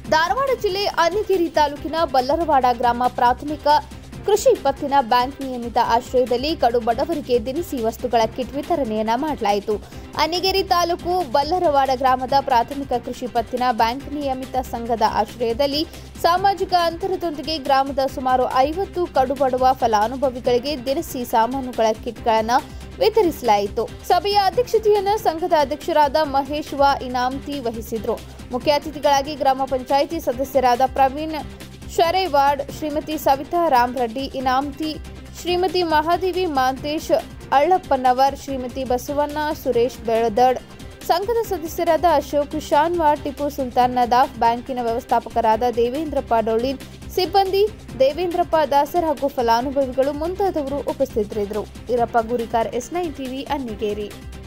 ಧಾರವಾಡ ಜಿಲ್ಲೆ ಅನ್ನಿಗೇರಿ ತಾಲೂಕಿನ ಬಲ್ಲರವಾಡ ಗ್ರಾಮ ಪ್ರಾಥಮಿಕ ಕೃಷಿ ಪತ್ತಿನ ಬ್ಯಾಂಕ್ ನಿಯಮಿತ ಆಶ್ರಯದಲ್ಲಿ ಕಡು ಬಡವರಿಗೆ ದಿನಸಿ ವಸ್ತುಗಳ ಕಿಟ್ ವಿತರಣೆಯನ್ನ ಮಾಡಲಾಯಿತು ಅನ್ನಿಗೇರಿ ತಾಲೂಕು ಬಲ್ಲರವಾಡ ಗ್ರಾಮದ ಪ್ರಾಥಮಿಕ ಕೃಷಿ ಪತ್ತಿನ ಬ್ಯಾಂಕ್ ನಿಯಮಿತ ಸಂಘದ ಆಶ್ರಯದಲ್ಲಿ ಸಾಮಾಜಿಕ ಅಂತರದೊಂದಿಗೆ ಗ್ರಾಮದ ಸುಮಾರು ಐವತ್ತು ಕಡುಬಡುವ ಫಲಾನುಭವಿಗಳಿಗೆ ದಿನಸಿ ಸಾಮಾನುಗಳ ಕಿಟ್ಗಳನ್ನು ವಿತರಿಸಲಾಯಿತು ಸಭೆಯ ಅಧ್ಯಕ್ಷತೆಯನ್ನು ಸಂಘದ ಅಧ್ಯಕ್ಷರಾದ ಮಹೇಶ್ ವ ಇನಾಮ್ತಿ ವಹಿಸಿದ್ರು ಮುಖ್ಯ ಅತಿಥಿಗಳಾಗಿ ಗ್ರಾಮ ಪಂಚಾಯಿತಿ ಸದಸ್ಯರಾದ ಪ್ರವೀಣ್ ಶರೇವಾಡ್ ಶ್ರೀಮತಿ ಸವಿತಾ ರಾಮರೆಡ್ಡಿ ಇನಾಮ್ತಿ ಶ್ರೀಮತಿ ಮಹಾದೇವಿ ಮಾಂತೇಶ್ ಅಳ್ಳಪ್ಪನವರ್ ಶ್ರೀಮತಿ ಬಸವಣ್ಣ ಸುರೇಶ್ ಬೆಳದಡ್ ಸಂಘದ ಸದಸ್ಯರಾದ ಅಶೋಕ್ ಶಾನ್ವಾಡ್ ಟಿಪ್ಪು ಸುಲ್ತಾನ್ ನದಾಫ್ ಬ್ಯಾಂಕಿನ ವ್ಯವಸ್ಥಾಪಕರಾದ ದೇವೇಂದ್ರಪ್ಪ ಡೊಳ್ಳಿನ್ ಸಿಬ್ಬಂದಿ ದೇವೇಂದ್ರಪ್ಪ ದಾಸರ್ ಹಾಗೂ ಫಲಾನುಭವಿಗಳು ಮುಂತಾದವರು ಉಪಸ್ಥಿತರಿದ್ದರು Eerappa Gurikar S nine TV Annigeri